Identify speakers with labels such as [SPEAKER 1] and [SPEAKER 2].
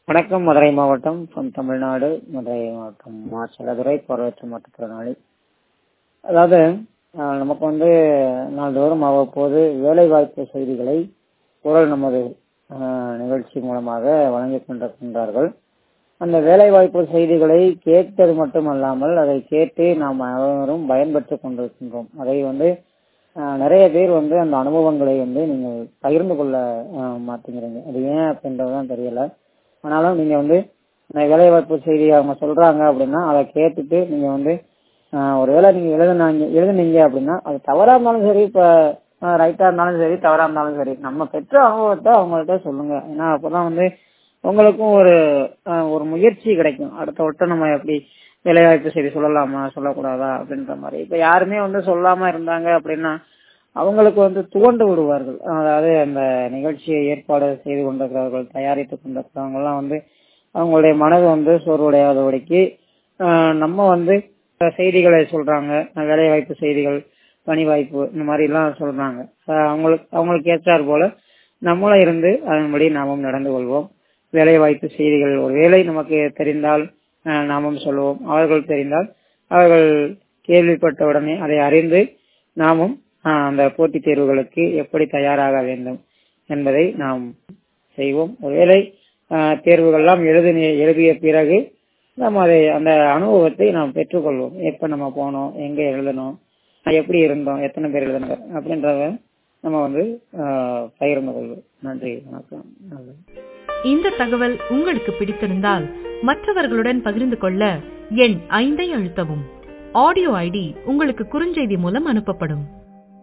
[SPEAKER 1] வணக்கம் மதுரை மாவட்டம் from தமிழ்நாடு மதுரை மாவட்டம் மாச்சலதுரை பார்வையற்ற மாற்றுத்திறனாளி அதாவது ஆஹ், நமக்கு வந்து நாள்தோறும் அவ்வப்போது வேலை வாய்ப்பு செய்திகளை குரல் நமது ஆஹ், நிகழ்ச்சி மூலமாக வழங்கிக் கொண்டிருக்கின்றார்கள் அந்த வேலை வாய்ப்பு செய்திகளை கேட்டது மட்டுமல்லாமல் அதை கேட்டு நாம் அனைவரும் பயன்பெற்றுக் கொண்டிருக்கின்றோம் அதை வந்து ஆஹ், நிறைய பேர் வந்து அந்த அனுபவங்களை வந்து நீங்கள் பகிர்ந்து கொள்ள ஆஹ், மாட்டேங்கிறீங்க அது ஏன் அப்படின்றதுதான் தெரியல ஆனாலும் நீங்க வந்து இந்த வேலைவாய்ப்பு செய்தி அவங்க சொல்றாங்க அப்படின்னா அதை கேட்டுட்டு நீங்க வந்து ஆஹ், ஒருவேளை நீங்க எழுதுனாங்க எழுதுனீங்க அப்படின்னா அது தவறா இருந்தாலும் சரி இப்ப ரைட்டா இருந்தாலும் சரி தவறா இருந்தாலும் சரி நம்ம பெற்ற அனுபவத்தை அவங்கள்ட்ட சொல்லுங்க ஏன்னா அப்பதான் வந்து உங்களுக்கும் ஒரு ஆஹ், ஒரு முயற்சி கிடைக்கும் அடுத்த வட்டம் நம்ம எப்படி வேலைவாய்ப்பு செய்தி சொல்லலாமா சொல்லக்கூடாதா அப்படின்ற மாதிரி இப்ப யாருமே வந்து சொல்லாம இருந்தாங்க அப்படின்னா அவங்களுக்கு வந்து துவண்டு விடுவார்கள் அதாவது அந்த நிகழ்ச்சியை ஏற்பாடு செய்து கொண்டிருக்கிறவர்கள் தயாரித்துக் கொண்டிருக்கிறவங்க எல்லாம் வந்து அவங்களுடைய மனது வந்து சோர்வடையாதபடிக்கு ஆஹ், நம்ம வந்து செய்திகளை சொல்றாங்க வேலை வாய்ப்பு செய்திகள் பணி வாய்ப்பு இந்த மாதிரி எல்லாம் சொல்றாங்க ஆஹ், அவங்களுக்கு அவங்களுக்கு ஏற்றார் போல நம்மளும் இருந்து அதன்படி நாமும் நடந்து கொள்வோம் வேலை வாய்ப்பு செய்திகள் ஒருவேளை நமக்கு தெரிந்தால் ஆஹ், நாமும் சொல்லுவோம் அவர்கள் தெரிந்தால் அவர்கள் கேள்விப்பட்ட உடனே அதை அறிந்து நாமும் ஆஹ், அந்த போட்டித் தேர்வுகளுக்கு எப்படி தயாராக வேண்டும் என்பதை நாம் செய்வோம் ஒருவேளை ஆஹ், தேர்வுகள்லாம் எழுதி எழுதிய பிறகு நம்ம அதை அந்த அனுபவத்தை நாம் பெற்றுக்கொள்வோம் எப்ப நம்ம போனோம் எங்க எழுதணும் எப்படி இருந்தோம் எத்தனை பேர் எழுதணும் அப்படின்றத நம்ம வந்து ஆஹ், பகிர்ந்து கொள்வோம் நன்றி வணக்கம் நல்லது
[SPEAKER 2] இந்த தகவல் உங்களுக்கு பிடித்திருந்தால் மற்றவர்களுடன் பகிர்ந்து கொள்ள எண் ஐந்தை அழுத்தவும் ஆடியோ ஐடி உங்களுக்கு குறுஞ்செய்தி மூலம் அனுப்பப்படும்